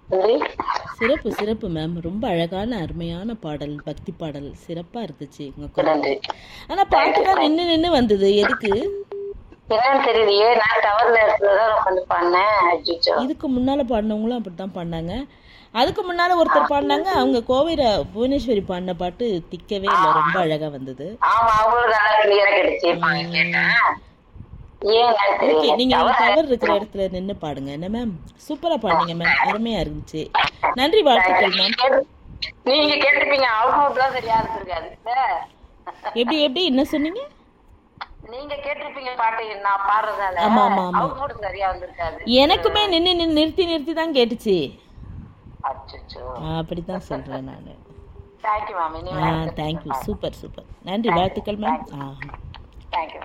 நன்றி சிறப்பு சிறப்பு மேம் ரொம்ப அழகான அருமையான பாடல் பக்தி பாடல் சிறப்பா இருந்துச்சு உங்க குரல் நன்றி ஆனா பாட்டு தான் நின்னு நின்னு வந்தது எதுக்கு என்னன்னு தெரியலையே நான் டவர் நேரத்துல தான் உட்காந்து பாடினேன் அஜிச்சோ இதுக்கு முன்னால பாடினவங்களும் அப்படித்தான் பாடினாங்க அதுக்கு முன்னால ஒருத்தர் பாடினாங்க அவங்க கோவிர புவனேஸ்வரி பாடின பாட்டு திக்கவே இல்லை ரொம்ப அழகா வந்தது ஆமா அவங்களுக்கு நல்லா கிளியரா கிடைச்சு பாங்க கேட்டேன் ஏன் என்னன்னு ஓகே தெரியல நீங்க tower டவர் இருக்கிற இடத்துல நின்னு பாடுங்க என்ன மேம் சூப்பரா பாடுங்க மேம் அருமையா இருந்துச்சு நன்றி வாழ்த்துக்கள் மேம் கேட்டு- நீங்க கேட்டிருப்பீங்க அவுட்புட் தான் சரியா இருந்திருக்காது எப்படி எப்படி என்ன சொன்னீங்க நீங்க கேட்டிருப்பீங்க பாட்டு நான் பாடுறதால ஆமா, ஆமா, ஆமா. அவுட்புட் சரியா வந்திருக்காது எனக்குமே நின்னு நின்னு நிறுத்தி நிறுத்தி தான் கேட்டுச்சு அச்சோ ஆ, அப்படித்தான் சொல்றேன் நான் தேங்க்யூ மேம் இனி ஆ தேங்க்யூ சூப்பர் சூப்பர் நன்றி வாழ்த்துக்கள் மேம் ஆ தேங்க்யூ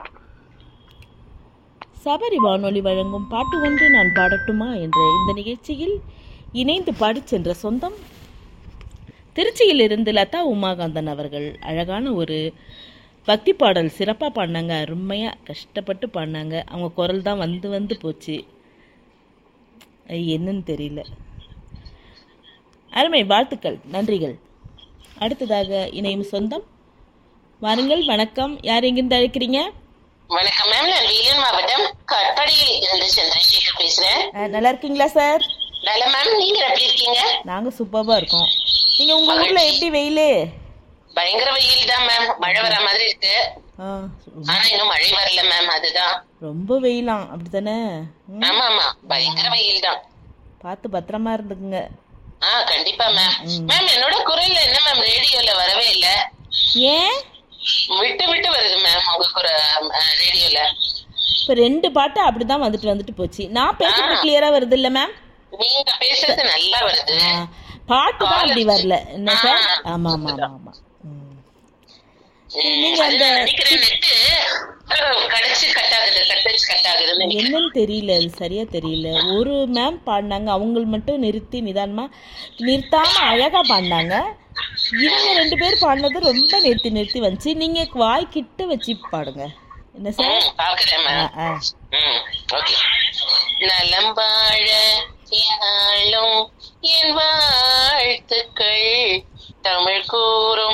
சபரி வானொலி வழங்கும் பாட்டு ஒன்று நான் பாடட்டுமா என்ற இந்த நிகழ்ச்சியில் இணைந்து பாடிச் சென்ற சொந்தம் திருச்சியில் இருந்து லதா உமாகாந்தன் அவர்கள் அழகான ஒரு பக்தி பாடல் சிறப்பாக பாடினாங்க அருமையாக கஷ்டப்பட்டு பாடினாங்க அவங்க குரல் தான் வந்து வந்து போச்சு அது என்னன்னு தெரியல அருமை வாழ்த்துக்கள் நன்றிகள் அடுத்ததாக இணையும் சொந்தம் வாருங்கள் வணக்கம் யார் எங்கிருந்து அழைக்கிறீங்க வணக்கம் மேம் நான் வேலூர் மாவட்டம் கட்படியில் இருந்து சந்திரசேகர் பேசுறேன் ஆ, நல்லா இருக்கீங்களா சார் நல்ல மேம் நீங்க எப்படி இருக்கீங்க நாங்கள் சூப்பராக இருக்கோம் நீங்கள் உங்கள் ஊரில் எப்படி வெயில் பயங்கர வெயில் தான் மேம் மழை வர மாதிரி இருக்கு ஆ ஆனா இன்னும் மழை வரல மேம் அதுதான் ரொம்ப வெயிலாம் அப்படித்தானே ம், ஆமா ஆமா பயங்கர வெயில் தான் பார்த்து பத்திரமா இருந்துக்குங்க ஆ கண்டிப்பா மேம் மேம் என்னோட குரல்ல என்ன மேம் ரேடியோல வரவே இல்ல ஏன் விட்டு விட்டு வருது மேம் உங்க குர ரேடியோல இப்போ ரெண்டு பாட்டு அப்படிதான் வந்துட்டு வந்துட்டு போச்சு நான் பேசுறது கிளியராக வருது இல்லை மேம் நீங்க பேசுறது நல்லா வருது பாட்டு தான் அப்படி வரல என்ன சார் ஆமாம் ஆமாம் ஆமாம் ஆமாம் ம் ம், நீங்க அது அந்த- நான் நினைக்கிறேன் நெட்டு கடைச்சு கட் ஆகுது கட்டச்சு கட் ஆகுதுன்னு நினைக்கிறேன் என்னன்னு தெரியல அது சரியா தெரியல ஒரு மேம் பாடினாங்க அவங்க மட்டும் நிறுத்தி நிதானமா நிறுத்தாம அழகா பாடினாங்க இவங்க ரெண்டு பேர் பாடினது ரொம்ப நிறுத்தி நிறுத்தி வந்துச்சு நீங்க வாய் கிட்ட வச்சு பாடுங்க என்ன சார் ம், பாக்குறேன் ஆ, மேம் ஆ. ம், ஓகே நலம் வாழ என் வாழ்த்துக்கள் தமிழ் கூறும்